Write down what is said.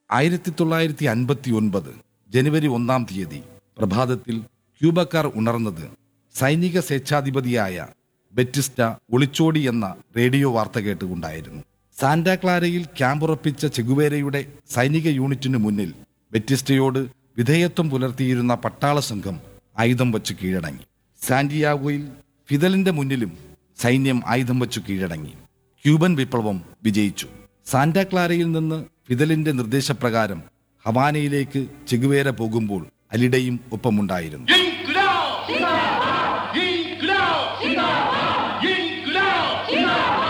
ആയിരത്തി തൊള്ളായിരത്തി അൻപത്തി ഒൻപത് ജനുവരി ഒന്നാം തീയതി പ്രഭാതത്തിൽ ക്യൂബക്കാർ ഉണർന്നത് സൈനിക സ്വേച്ഛാധിപതിയായ ബെറ്റിസ്റ്റ ഒളിച്ചോടി എന്ന റേഡിയോ വാർത്ത കേട്ടുകൊണ്ടായിരുന്നു സാന്റാക്ലാരയിൽ ക്യാമ്പുറപ്പിച്ച ചെഗുവേരയുടെ സൈനിക യൂണിറ്റിനു മുന്നിൽ ബെറ്റിസ്റ്റയോട് വിധേയത്വം പുലർത്തിയിരുന്ന പട്ടാള സംഘം ആയുധം വച്ച് കീഴടങ്ങി സാന്റിയാഗോയിൽ ഫിദലിന്റെ മുന്നിലും സൈന്യം ആയുധം വച്ചു കീഴടങ്ങി ക്യൂബൻ വിപ്ലവം വിജയിച്ചു സാന്റാക്ലാരയിൽ നിന്ന് ഫിദലിന്റെ നിർദ്ദേശപ്രകാരം ഹവാനയിലേക്ക് ചെഗുവേര പോകുമ്പോൾ അലിഡയും ഒപ്പമുണ്ടായിരുന്നു ¡Inclao!